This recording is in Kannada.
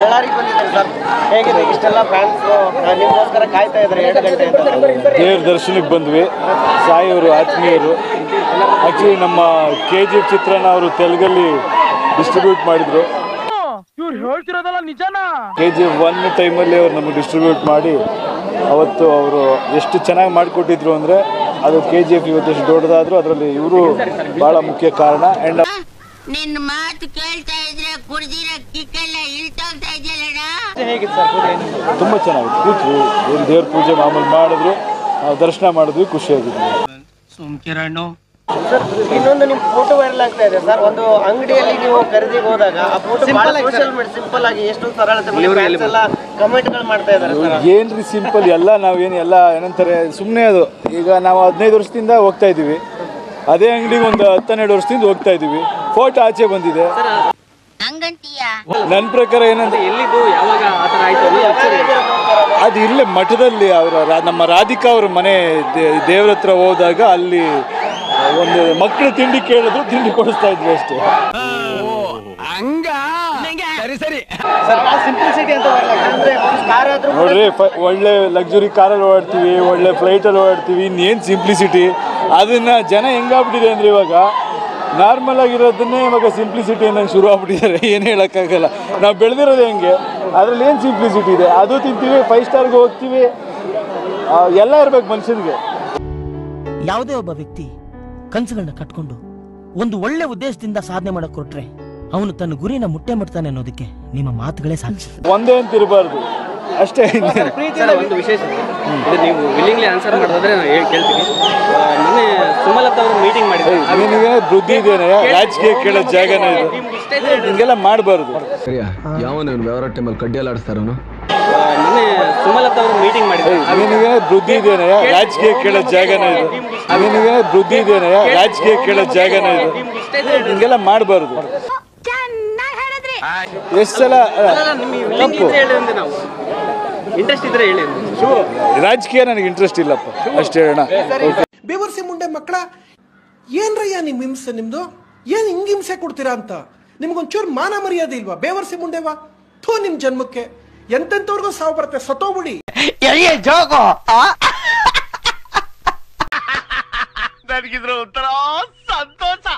ಬಳ್ಳಾರಿಗೆ ಬಂದಿದ್ದಾರೆ ಸರ್ ಹೇಗಿದೆ ಇಷ್ಟೆಲ್ಲ ಫ್ಯಾನ್ಸ್ ನಿಮಗೋಸ್ಕರ ಕಾಯ್ತಾ ಇದ್ದಾರೆ ಎರಡು ಗಂಟೆ ದೇವ್ರ ದರ್ಶನಕ್ಕೆ ಬಂದ್ವಿ ಸಾಯಿಯವರು ಆತ್ಮೀಯರು ಆ್ಯಕ್ಚುಲಿ ನಮ್ಮ ಕೆ ಜಿ ಚಿತ್ರನ ಅವರು ತೆಲುಗಲ್ಲಿ ಡಿಸ್ಟ್ರಿಬ್ಯೂಟ್ ಮಾಡಿದರು ಇವ್ರು ಹೇಳ್ತಿರೋದಲ್ಲ ನಿಜನಾ ಕೆ ಜಿ ಒನ್ ಟೈಮಲ್ಲಿ ಅವ್ರು ನಮಗೆ ಡಿಸ್ಟ್ರಿಬ್ಯೂಟ್ ಮಾಡಿ ಅವತ್ತು ಅವರು ಎಷ್ಟು ಚೆನ್ನಾಗಿ ಮಾಡಿಕೊಟ್ಟಿದ್ರು ಅಂದರೆ ಅದು ಕೆ ಜಿ ಎಫ್ ಇವತ್ತು ಎಷ್ಟು ದೊಡ್ಡದಾದರೂ ಅದರಲ್ಲಿ ಇವರು ಭಾಳ ಮುಖ್ಯ ಕಾರಣ ಆ್ಯಂಡ್ ನಿನ್ನ ಮಾತು ಕೇಳ್ತಾ ಇದ್ರೆ ಕುಡ್ದಿರೋ ಕಿಕ್ಕೆಲ್ಲ ಇಳ್ತೋಗ್ತಾ ಇದೆಯಲ್ಲಣ್ಣ ಹೇಗಿತ್ತು ಸರ್ ಪೂಜೆ ತುಂಬ ಚೆನ್ನಾಗಿತ್ತು ಕೂತ್ವಿ ಏನು ದೇವ್ರ ಪೂಜೆ ಮಾಮೂಲಿ ಮಾಡಿದ್ರು ನಾವು ದರ್ಶನ ಮಾಡಿದ್ವಿ ಖುಷಿಯಾಗಿದ್ವಿ ಸರ್ ಇನ್ನೊಂದು ನಿಮ್ಮ ಫೋಟೋ ವೈರಲ್ ಆಗ್ತಾ ಇದೆ ಸರ್ ಒಂದು ಅಂಗಡಿಯಲ್ಲಿ ನೀವು ಖರೀದಿಗೆ ಹೋದಾಗ ಆ ಫೋಟೋ ಸೋಷಿಯಲ್ ಮೀಡಿಯಾ ಸಿಂಪಲ್ ಆಗಿ ಎಷ್ಟೊಂದು ಸರಳತೆ fans ಎಲ್ಲ ಕಮೆಂಟ್ಗಳು ಮಾಡ್ತಾ ಇದ್ದಾರೆ ಸರ್ ಏನ್ರಿ ಸಿಂಪಲ್ ಎಲ್ಲ ನಾವೇನು ಎಲ್ಲ ಏನಂತಾರೆ ಸುಮ್ಮನೆ ಅದು ಈಗ ನಾವು ಹದಿನೈದು ವರ್ಷದಿಂದ ಹೋಗ್ತಾ ಇದ್ದೀವಿ ಅದೇ ಅಂಗಡಿಗೆ ಒಂದು ಹತ್ತೆರಡು ವರ್ಷದಿಂದ ಹೋಗ್ತಾ ಇದ್ದೀವಿ ಫೋಟೋ ಆಚೆ ಬಂದಿದೆ ಹಂಗಂತೀಯ ನನ್ನ ಪ್ರಕಾರ ಏನಂದ್ರೆ ಎಲ್ಲಿದ್ದು ಯಾವಾಗ ಆ ಥರ ಆಯ್ತು ಅನ್ನೋದು ಒಂಚೂರು ಹೇಳಿ. ಅದು ಇಲ್ಲೇ ಮಠದಲ್ಲಿ ಅವರ ನಮ್ಮ ರಾಧಿಕಾ ಅವ್ರ ಮನೆ ದೇ- ದೇವ್ರ ಹತ್ರ ಹೋದಾಗ ಅಲ್ಲಿ ಒಂದು ಮಕ್ಕಳು ತಿಂಡಿ ಕೇಳಿದ್ರು ತಿಂಡಿ ಕೊಡಿಸ್ತಾ ಇದ್ವಿ ಅಷ್ಟೇ ಸರ್ ಸಿಂಪ್ಲಿಸಿಟಿ ಅಂತ ವೈರಲ್ ಆಗ್ತದೆ ಅಂದ್ರೆ ಕಾರ್ ಆದ್ರೂ ನೋಡ್ರಿ ಫ- ಒಳ್ಳೆ ಲಕ್ಸುರಿ ಕಾರಲ್ಲಿ ಓಡಾಡ್ತೀವಿ ಒಳ್ಳೆ ಫ್ಲೈಟಲ್ಲಿ ಓಡಾಡ್ತೀವಿ ಇನ್ನೇನು ಸಿಂಪ್ಲಿಸಿಟಿ ಅದನ್ನ ಜನ ಹೆಂಗಾಗ್ಬಿಟ್ಟಿದೆ ಅಂದ್ರೆ ಇವಾಗ ನಾರ್ಮಲ್ ಆಗಿರೋದನ್ನೇ ಇವಾಗ ಸಿಂಪ್ಲಿಸಿಟಿ ಅನ್ನೋಂಗೆ ಶುರು ಆಗ್ಬಿಟ್ಟಿದ್ದಾರೆ ಏನು ಹೇಳೋಕ್ಕಾಗಲ್ಲ ನಾವು ಬೆಳೆದಿರೋದು ಹೆಂಗೆ ಅದರಲ್ಲಿ ಏನು ಸಿಂಪ್ಲಿಸಿಟಿ ಇದೆ ಅದು ತಿಂತೀವಿ ಫೈವ್ ಸ್ಟಾರ್ಗೆ ಹೋಗ್ತೀವಿ ಆ, ಎಲ್ಲ ಇರ್ಬೇಕು ಮನುಷ್ಯನಿಗೆ ಯಾವುದೇ ಒಬ್ಬ ವ್ಯಕ್ತಿ ಕನಸುಗಳನ್ನ ಕಟ್ಕೊಂಡು ಒಂದು ಒಳ್ಳೆ ಉದ್ದೇಶದಿಂದ ಸಾಧನೆ ಮಾಡಕ್ ಹೊರಟ್ರೆ ಅವನು ತನ್ನ ಗುರಿನ ಮುಟ್ಟೆ ಮುಟ್ತಾನೆ ಅನ್ನೋದಕ್ಕೆ ನಿಮ್ಮ ಮಾತುಗಳೇ ಸಾಕ್ಷಿ ಒಂದೇ ಅಂತ ಇರಬಾರ್ದು ಅಷ್ಟೇ ಇನ್ನೇನು. ಸರ್ ಒಂದು ವಿಶೇಷ ಇದು ನೀವು ವಿಲ್ಲಿಂಗ್ಲಿ ಆನ್ಸರ್ ಮಾಡಿದ್ರೆ ನಾನು ಹೇಳಿ ಕೇಳ್ತೀನಿ ಆ, ಮೊನ್ನೆ ಸುಮಲತಾ ಅವರು ಮೀಟಿಂಗ್ ಮಾಡಿದ್ರು ನಿನಗೆ ಬುದ್ಧಿ ಇದೆಯಾ ರಾಜಕೀಯ ಕೇಳೋ ಜಾಗನೇ ಇದು ಹಿಂಗೆಲ್ಲ ಮಾಡಬಾರ್ದು ಯಾವನ ವ್ಯವಹಾರ ಟೈಮಲ್ಲಿ ಕಡ್ಡಿಯಲ್ಲಿ ಆಡಿಸ್ತಾರವನು ಆ, ಮೊನ್ನೆ ಸುಮಲತಾ ಅವರು ಮೀಟಿಂಗ್ ಮಾಡಿದ್ರು ನಿನಗೆ ಬುದ್ಧಿ ಇದೆಯಾ ರಾಜಕೀಯ ಕೇಳೋ ಜಾಗನೇ ಇದು ನಿನಗೆ ಬುದ್ಧಿ ಇದೆಯಾ ರಾಜಕೀಯ ಕೇಳೋ ಜಾಗನೇ ಇದು ಹಿಂಗೆಲ್ಲ ಮಾಡಬಾರ್ದು ಎಷ್ಟು ಸಲ ಅಲ್ಲ, ನಿಮ್ಮ ವಿಲ್ಲಿಂಗ್ ತಪ್ಪು ಹೇಳಿ ಅಂದ್ರೆ ನಾವು ಇಂಟ್ರೆಸ್ಟ್ ಇದ್ರೆ ಹೇಳಿ ರಾಜಕೀಯ ನನಗೆ ಇಂಟ್ರೆಸ್ಟ್ ಇಲ್ಲಪ್ಪ ಅಷ್ಟೇ ಹೇಳೋಣ ಬೇವರ್ಸಿ ಮುಂಡೆ ಮಕ್ಕಳ ಏನ್ರಯ್ಯ ನಿಮ್ ಹಿಂಸೆ ನಿಮ್ದು ಏನ್ ಹಿಂಗ್ ಹಿಂಸೆ ಕೊಡ್ತೀರಾ ಅಂತ ನಿಮ್ಗೊಂಚೂರು ಮಾನ ಮರ್ಯಾದೆ ಇಲ್ವಾ ಬೇವರ್ಸಿ ಮುಂಡೆವಾ ಥೂ ನಿಮ್ ಜನ್ಮಕ್ಕೆ ಎಂತೆಂತವ್ರಿಗೂ ಸಾವು ಬರುತ್ತೆ ಸತ್ತೋಗ್ಬಿಡಿ ನನಗಿದ್ರ ಒಂಥರ ಸಂತೋಷ